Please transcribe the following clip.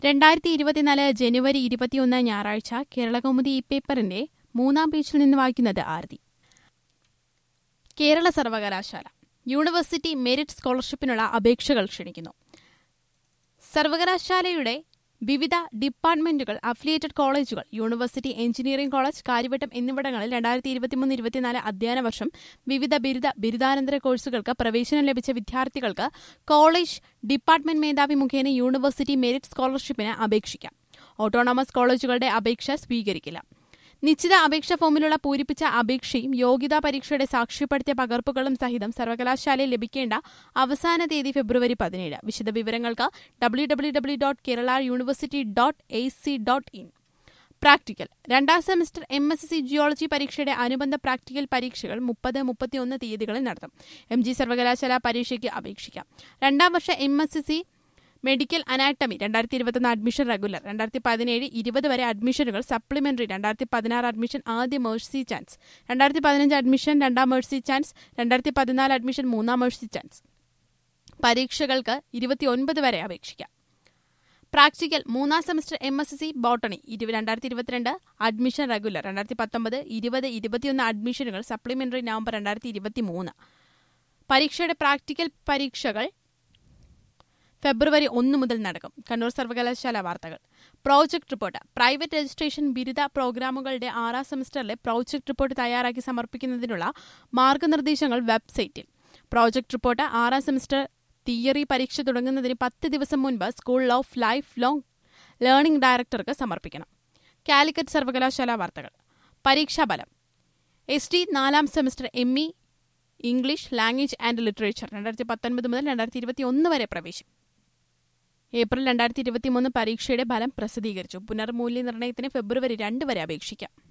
രണ്ടായിരത്തി ഇരുപത്തിനാല് ജനുവരി ഇരുപത്തിയൊന്ന് ഞായറാഴ്ച കേരളകൗമുദി ഈ പേപ്പറിന്റെ മൂന്നാം പേജിൽ നിന്ന് വായിക്കുന്നത് ആരതി കേരള സർവകലാശാല യൂണിവേഴ്സിറ്റി മെരിറ്റ് സ്കോളർഷിപ്പിനുള്ള അപേക്ഷകൾ ക്ഷണിക്കുന്നു സർവകലാശാലയുടെ വിവിധ ഡിപ്പാർട്ട്മെന്റുകൾ അഫിലിയേറ്റഡ് കോളേജുകൾ യൂണിവേഴ്സിറ്റി എഞ്ചിനീയറിംഗ് കോളേജ് കാര്യവട്ടം എന്നിവിടങ്ങളിൽ രണ്ടായിരത്തി ഇരുപത്തിമൂന്ന് ഇരുപത്തിനാല് അധ്യയന വർഷം വിവിധ ബിരുദ ബിരുദാനന്തര കോഴ്സുകൾക്ക് പ്രവേശനം ലഭിച്ച വിദ്യാർത്ഥികൾക്ക് കോളേജ് ഡിപ്പാർട്ട്മെന്റ് മേധാവി മുഖേന യൂണിവേഴ്സിറ്റി മെരിറ്റ് സ്കോളർഷിപ്പിന് അപേക്ഷിക്കാം ഓട്ടോണമസ് കോളേജുകളുടെ അപേക്ഷ സ്വീകരിക്കില്ല നിശ്ചിത അപേക്ഷാ ഫോമിലുള്ള പൂരിപ്പിച്ച അപേക്ഷയും യോഗ്യതാ പരീക്ഷയുടെ സാക്ഷ്യപ്പെടുത്തിയ പകർപ്പുകളും സഹിതം സർവകലാശാലയിൽ ലഭിക്കേണ്ട അവസാന തീയതി ഫെബ്രുവരി പതിനേഴ് വിശദവിവരങ്ങൾക്ക് W W W dot Kerala university dot A C dot in practical രണ്ടാം semester M S C geology പരീക്ഷയുടെ അനുബന്ധ പ്രാക്ടിക്കൽ പരീക്ഷകൾ മുപ്പത് മുപ്പത്തിയൊന്ന് തീയതികളിൽ നടത്തും എം ജി സർവകലാശാല പരീക്ഷയ്ക്ക് അപേക്ഷിക്കാം രണ്ടാം വർഷ M S C medical anatomy രണ്ടായിരത്തി ഇരുപത്തൊന്ന് അഡ്മിഷൻ റെഗുലർ രണ്ടായിരത്തി പതിനേഴ് ഇരുപത് വരെ അഡ്മിഷനുകൾ സപ്ലിമെന്ററി രണ്ടായിരത്തി പതിനാറ് അഡ്മിഷൻ ആദ്യ മേഴ്സി ചാൻസ് രണ്ടായിരത്തി പതിനഞ്ച് അഡ്മിഷൻ രണ്ടാം മേഴ്സി ചാൻസ് രണ്ടായിരത്തി പതിനാല് അഡ്മിഷൻ മൂന്നാം മേഴ്സി ചാൻസ് പരീക്ഷകൾക്ക് ഇരുപത്തിയൊൻപത് വരെ അപേക്ഷിക്കാം പ്രാക്ടിക്കൽ മൂന്നാം semester M S C botany രണ്ടായിരത്തി ഇരുപത്തിരണ്ട് അഡ്മിഷൻ റെഗുലർ രണ്ടായിരത്തി പത്തൊമ്പത് ഇരുപത് ഇരുപത്തിയൊന്ന് അഡ്മിഷനുകൾ സപ്ലിമെന്ററി നവംബർ രണ്ടായിരത്തി ഇരുപത്തി മൂന്ന് പരീക്ഷയുടെ പ്രാക്ടിക്കൽ പരീക്ഷകൾ ഫെബ്രുവരി ഒന്ന് മുതൽ നടക്കും കണ്ണൂർ സർവകലാശാല വാർത്തകൾ പ്രോജക്ട് റിപ്പോർട്ട് പ്രൈവറ്റ് രജിസ്ട്രേഷൻ ബിരുദ പ്രോഗ്രാമുകളുടെ ആറാം സെമസ്റ്ററിലെ പ്രോജക്ട് റിപ്പോർട്ട് തയ്യാറാക്കി സമർപ്പിക്കുന്നതിനുള്ള മാർഗനിർദ്ദേശങ്ങൾ വെബ്സൈറ്റിൽ പ്രോജക്ട് റിപ്പോർട്ട് ആറാം സെമസ്റ്റർ തിയറി പരീക്ഷ തുടങ്ങുന്നതിന് പത്ത് ദിവസം മുൻപ് school of life long learning ഡയറക്ടർക്ക് സമർപ്പിക്കണം കാലിക്കറ്റ് സർവകലാശാല വാർത്തകൾ പരീക്ഷാഫലം എസ് ടി നാലാം semester M E English language and literature രണ്ടായിരത്തി പത്തൊൻപത് മുതൽ രണ്ടായിരത്തി ഇരുപത്തി ഒന്ന് വരെ പ്രവേശിക്കും ഏപ്രിൽ രണ്ടായിരത്തി ഇരുപത്തിമൂന്ന് പരീക്ഷയുടെ ഫലം പ്രസിദ്ധീകരിച്ചു പുനർമൂല്യനിർണ്ണയത്തിന് ഫെബ്രുവരി രണ്ട് വരെ അപേക്ഷിക്കാം